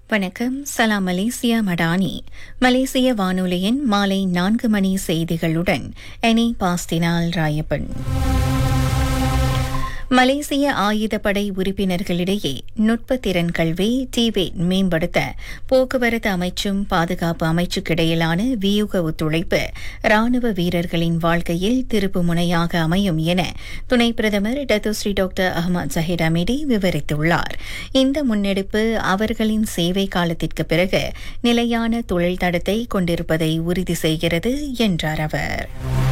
வணக்கம் சலாம் மலேசியா மடானி மலேசிய வானொலியின் மாலை நான்கு மணி செய்திகளுடன் எனி பாஸ்தினால் ராயப்பன் மலேசிய ஆயுதப்படை உறுப்பினர்களிடையே நுட்ப திறன் கல்வி டிபேட் மேம்படுத்த போக்குவரத்து அமைச்சும் பாதுகாப்பு அமைச்சுக்கிடையிலான வியூக ஒத்துழைப்பு ராணுவ வீரர்களின் வாழ்க்கையில் திருப்பு முனையாக அமையும் என துணை பிரதமர் Datuk Seri doctor Ahmad Zahid Hamidi விவரித்துள்ளார் இந்த முன்னெடுப்பு அவர்களின் சேவை காலத்திற்கு பிறகு நிலையான தொழில் தடத்தை கொண்டிருப்பதை உறுதி செய்கிறது என்றார் அவர்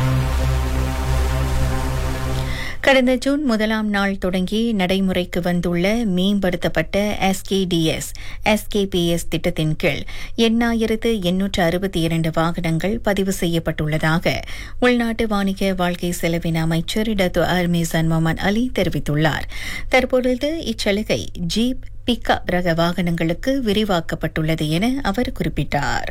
கடந்த ஜூன் முதலாம் நாள் தொடங்கி நடைமுறைக்கு வந்துள்ள மேம்படுத்தப்பட்ட எஸ்கேடிஎஸ் எஸ்கேபிஎஸ் திட்டத்தின் கீழ் எண்ணாயிரத்து எண்ணூற்று அறுபத்தி இரண்டு வாகனங்கள் பதிவு செய்யப்பட்டுள்ளதாக உள்நாட்டு வாணிக வாழ்க்கை செலவின அமைச்சர் டத்து அர்மேசான் மொமன் அலி தெரிவித்துள்ளார் தற்பொழுது இச்சலுகை ஜீப் பிக்கப் ரக வாகனங்களுக்கு விரிவாக்கப்பட்டுள்ளது என அவர் குறிப்பிட்டார்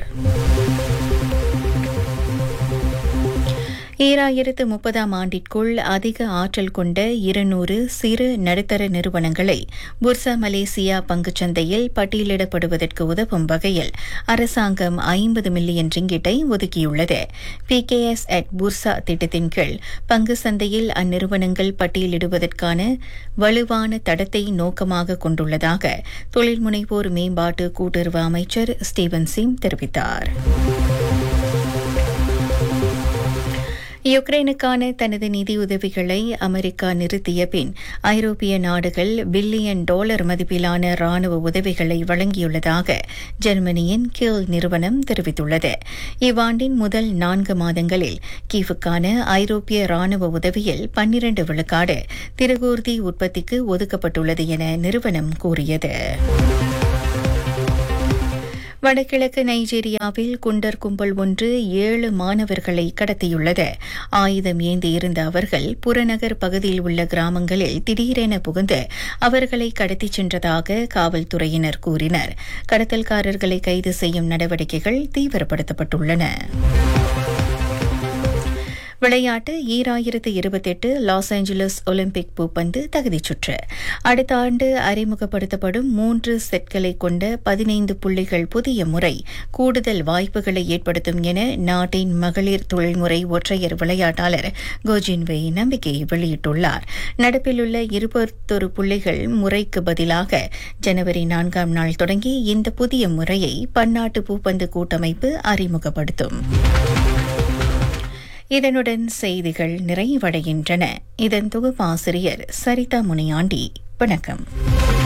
ஈராயிரத்து முப்பதாம் ஆண்டிற்குள் அதிக ஆற்றல் கொண்ட இருநூறு சிறு நடுத்தர நிறுவனங்களை புர்சா மலேசியா பங்குச்சந்தையில் பட்டியலிடப்படுவதற்கு உதவும் வகையில் அரசாங்கம் ஐம்பது மில்லியன் ரிங்கிட்டை ஒதுக்கியுள்ளது P K S at Bursa திட்டத்தின் கீழ் பங்கு சந்தையில் அந்நிறுவனங்கள் பட்டியலிடுவதற்கான வலுவான தடத்தை நோக்கமாக கொண்டுள்ளதாக தொழில் முனைவோர் மேம்பாட்டு கூட்டுறவு அமைச்சர் ஸ்டீவன் சிம் தெரிவித்தார் யுக்ரைனுக்கான தனது நிதியுதவிகளை அமெரிக்கா நிறுத்திய பின் ஐரோப்பிய நாடுகள் பில்லியன் டாலர் மதிப்பிலான ராணுவ உதவிகளை வழங்கியுள்ளதாக ஜெர்மனியின் கில் நிறுவனம் தெரிவித்துள்ளது இவ்வாண்டின் முதல் நான்கு மாதங்களில் கீவுக்கான ஐரோப்பிய ராணுவ உதவியில் பன்னிரண்டு விழுக்காடு திருகூர்தி உற்பத்திக்கு ஒதுக்கப்பட்டுள்ளது என நிறுவனம் கூறியது வடகிழக்கு நைஜீரியாவில் குண்டர் கும்பல் ஒன்று ஏழு மாணவர்களை கடத்தியுள்ளது ஆயுதம் ஏந்தி இருந்த அவர்கள் புறநகர் பகுதியில் உள்ள கிராமங்களில் திடீரென புகுந்து அவர்களை கடத்திச் சென்றதாக காவல்துறையினர் கூறினர் கடத்தல்காரர்களை கைது செய்யும் நடவடிக்கைகள் தீவிரப்படுத்தப்பட்டுள்ளன விளையாட்டு ஈராயிரத்து இருபத்தெட்டு லாஸ் ஏஞ்சலஸ் ஒலிம்பிக் பூப்பந்து தகுதிச் சுற்று அடுத்த ஆண்டு அறிமுகப்படுத்தப்படும் மூன்று செட்களை கொண்ட பதினைந்து புள்ளிகள் புதிய முறை கூடுதல் வாய்ப்புகளை ஏற்படுத்தும் என நாட்டின் மகளிர் தொழில்முறை ஒற்றையர் விளையாட்டாளர் கோஜின்வெய் நம்பிக்கை வெளியிட்டுள்ளார் நடப்பில் உள்ள இருபத்தொரு புள்ளிகள் முறைக்கு பதிலாக ஜனவரி நான்காம் நாள் தொடங்கி இந்த புதிய முறையை பன்னாட்டு பூப்பந்து கூட்டமைப்பு அறிமுகப்படுத்தும் இதனுடன் செய்திகள் நிறைவடைகின்றன இதன் தொகுப்பாசிரியர் சரிதா முனியாண்டி வணக்கம்